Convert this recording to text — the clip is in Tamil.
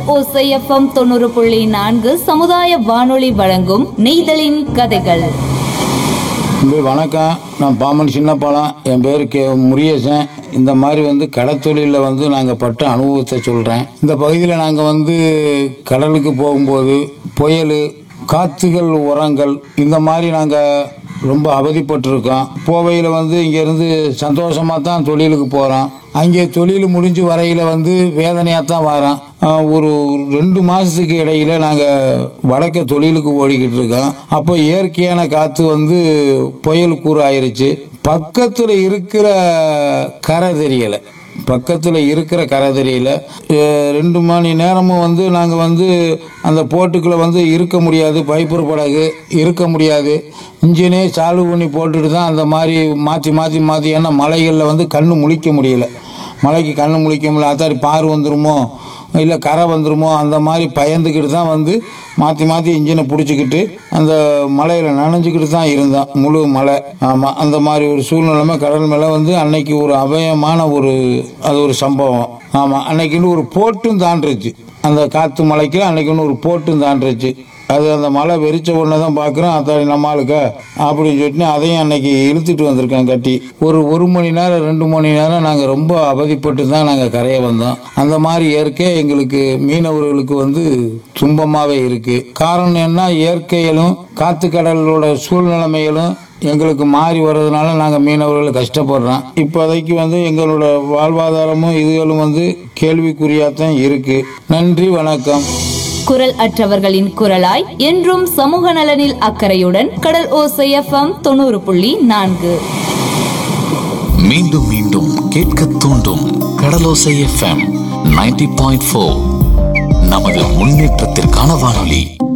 ஓசைஎஃப்எம் தொண்ணூறு புள்ளி நான்கு சமுதாய வானொலி வழங்கும் நெய்தலின் கதைகள் தம்பி வணக்கம் நான் பாமன் சின்னப்பாலம் என் பேர் கே முருகேசன் இந்த மாதிரி வந்து கடத்தொழிலில் வந்து நாங்கள் பட்ட அனுபவத்தை சொல்கிறேன் இந்த பகுதியில் நாங்கள் வந்து கடலுக்கு போகும்போது புயல் காற்றுகள் உரங்கள் இந்த மாதிரி நாங்கள் ரொம்ப அவதிப்பட்டிருக்கோம் போவையில் வந்து இங்கேருந்து சந்தோஷமாக தான் தொழிலுக்கு போகிறோம் அங்கே தொழில் முடிஞ்சு வரையில் வந்து வேதனையாக தான் வரோம் ஆஹ் ஒரு ரெண்டு மாதத்துக்கு இடையில நாங்கள் வடக்க தொழிலுக்கு ஓடிக்கிட்டு இருக்கோம் அப்போ இயற்கையான காற்று வந்து புயல் கூறு ஆயிருச்சு பக்கத்தில் இருக்கிற கரை தெரியலை பக்கத்தில் இருக்கிற கரை தெரியல அஹ் ரெண்டு மணி நேரமும் வந்து நாங்கள் வந்து அந்த போட்டுக்குள்ளே வந்து இருக்க முடியாது பைப்பர் படகு இருக்க முடியாது இன்ஜினே சால்வ் பண்ணி போட்டுட்டு தான் அந்த மாதிரி மாற்றி மாற்றி மாற்றி ஏன்னா மலைகளில் வந்து கண்ணு முழிக்க முடியல மலைக்கு கண்ணு முழிக்க முடியல அத்தாடி பார் வந்துருமோ இல்லை கரை வந்துருமோ அந்த மாதிரி பயந்துக்கிட்டு தான் வந்து மாற்றி மாற்றி இன்ஜினை பிடிச்சிக்கிட்டு அந்த மலையில் நனைஞ்சிக்கிட்டு தான் இருந்தோம் முழு மலை ஆமாம் அந்த மாதிரி ஒரு சூழ்நிலைமை கடல் மேலே வந்து அன்னைக்கு ஒரு அபயமான ஒரு அது ஒரு சம்பவம் ஆமாம் அன்னைக்குன்னு ஒரு போட்டும் தாண்டுச்சு அந்த காற்று மலைக்கு அன்னைக்குன்னு ஒரு போட்டும் தாண்டுச்சு அது அந்த மலை வெறிச்ச உடனே தான் பார்க்குறோம் அத்தாடி நம்மளுக்கு அப்படின்னு சொல்லிட்டு அதையும் அன்னைக்கு இழுத்துட்டு வந்திருக்கேன் கட்டி ஒரு ஒரு மணி நேரம் ரெண்டு மணி நேரம் நாங்கள் ரொம்ப அவதிப்பட்டு தான் நாங்கள் கரையை வந்தோம் அந்த மாதிரி இயற்கை எங்களுக்கு மீனவர்களுக்கு வந்து துன்பமாகவே இருக்கு காரணம் என்ன இயற்கையிலும் காத்து கடலோட சூழ்நிலைமைகளும் எங்களுக்கு மாறி வர்றதுனால நாங்கள் மீனவர்கள் கஷ்டப்படுறோம் இப்போதைக்கு வந்து எங்களோட வாழ்வாதாரமும் இதுகளும் வந்து கேள்விக்குறியாக தான் இருக்கு நன்றி வணக்கம் குரல் அற்றவர்களின் குரலாய் என்றும் சமூக நலனில் அக்கறையுடன் கடல் ஓசைஎஃப்எம் தொண்ணூறு புள்ளி நான்கு மீண்டும் மீண்டும் கேட்க தூண்டும் Kadalosai FM ninety point four நமது முன்னேற்றத்திற்கான வானொலி